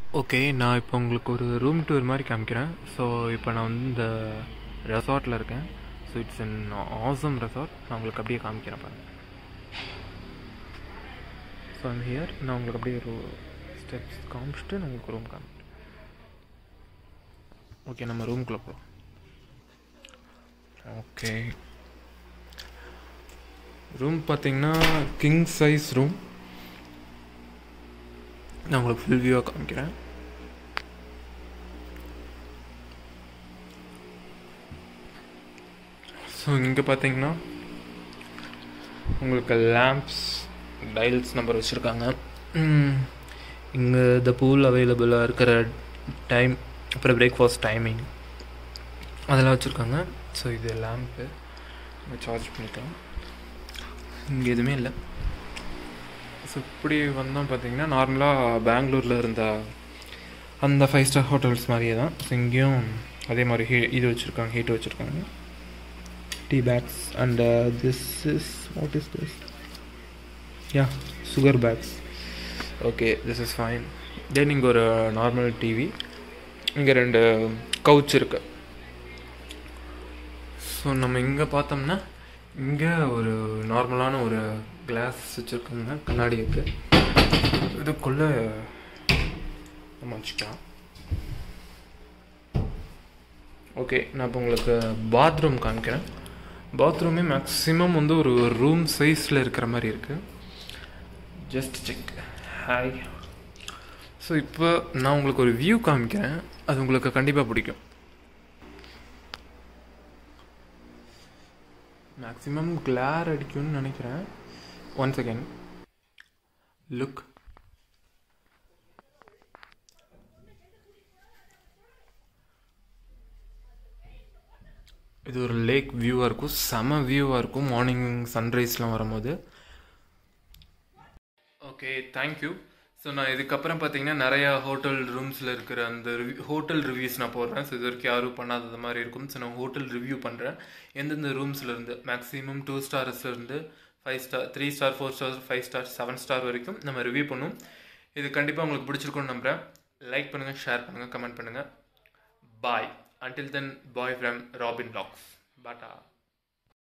okay நான் இப்போ உங்களுக்கு ஒரு ரூம் டூர் மாதிரி காமிக்கிறேன் ஸோ இப்போ நான் வந்து இந்த ரெசார்ட்டில் இருக்கேன் so it's an awesome resort நான் உங்களுக்கு அப்படியே காமிக்கிறேன் பாருங்க ஸோ ஐம் ஹியர் நான் உங்களுக்கு அப்படியே ஒரு ஸ்டெப்ஸ் காமிச்சிட்டு நான் உங்களுக்கு ரூம் காமிக்கிறேன் ஓகே நம்ம ரூம்குள்ளே போகலாம் ஓகே ரூம் பார்த்தீங்கன்னா கிங் சைஸ் ரூம் நான் உங்களுக்கு ஃபுல் வியூவாக காமிக்கிறேன் ஸோ இங்கே பார்த்தீங்கன்னா உங்களுக்கு லேம்ப்ஸ் டைல்ஸ் நம்பர் வச்சுருக்காங்க இங்கே த பூல் அவைலபிளாக இருக்கிற டைம் அப்புறம் பிரேக்ஃபாஸ்ட் டைமிங் அதெல்லாம் வச்சுருக்காங்க ஸோ இது லேம்ப்பு சார்ஜ் பண்ணிக்கலாம் இங்கே எதுவுமே இல்லை ஸோ இப்படி வந்தோம் பார்த்தீங்கன்னா நார்மலாக பெங்களூரில் இருந்த அந்த ஃபைவ் ஸ்டார் ஹோட்டல்ஸ் மாதிரியே தான் ஸோ இங்கேயும் அதே மாதிரி ஹீ இது வச்சுருக்காங்க ஹீட் வச்சுருக்காங்க tea bags and this is what is this yeah sugar bags okay this is fine then இங்கே ஒரு நார்மல் டிவி இங்கே ரெண்டு கவுச் இருக்கு ஸோ நம்ம இங்கே பார்த்தோம்னா இங்கே ஒரு நார்மலான ஒரு கிளாஸ் வச்சுருக்காங்க கண்ணாடி இருக்கு இதுக்குள்ளே நம்ம வச்சுக்கலாம் ஓகே நான் இப்போ உங்களுக்கு பாத்ரூம் காமிக்கிறேன் பாத்ரூமே மேக்ஸிமம் வந்து ஒரு ரூம் சைஸில் இருக்கிற மாதிரி இருக்குது ஜஸ்ட் செக் ஹாய் ஸோ இப்போ நான் உங்களுக்கு ஒரு வியூ காமிக்கிறேன் அது உங்களுக்கு கண்டிப்பாக பிடிக்கும் மேக்ஸிமம் கிளார் அடிக்கும்னு நினைக்கிறேன் ஒன் செகண்ட் லுக் இது ஒரு லேக் வியூவாக இருக்கும் செம வியூவாக இருக்கும் மார்னிங் சன்ரைஸ்லாம் வரும்போது ஓகே தேங்க்யூ ஸோ நான் இதுக்கப்புறம் பார்த்தீங்கன்னா நிறையா ஹோட்டல் ரூம்ஸில் இருக்கிற அந்த ரிவ்யூ ஹோட்டல் ரிவ்யூஸ் நான் போடுறேன் ஸோ இது வரைக்கும் யாரும் பண்ணாதது மாதிரி இருக்கும் ஸோ நான் ஹோட்டல் ரிவ்யூ பண்ணுறேன் எந்தெந்த ரூம்ஸில் இருந்து மேக்ஸிமம் டூ ஸ்டார்ஸ்லேருந்து five star three star four star five star seven star வரைக்கும் நம்ம ரிவ்யூ பண்ணுவோம் இது கண்டிப்பாக உங்களுக்கு பிடிச்சிருக்கும்னு நம்புகிறேன் லைக் பண்ணுங்கள் ஷேர் பண்ணுங்கள் கமெண்ட் பண்ணுங்கள் bye until then bye from Robin talks பாட்டா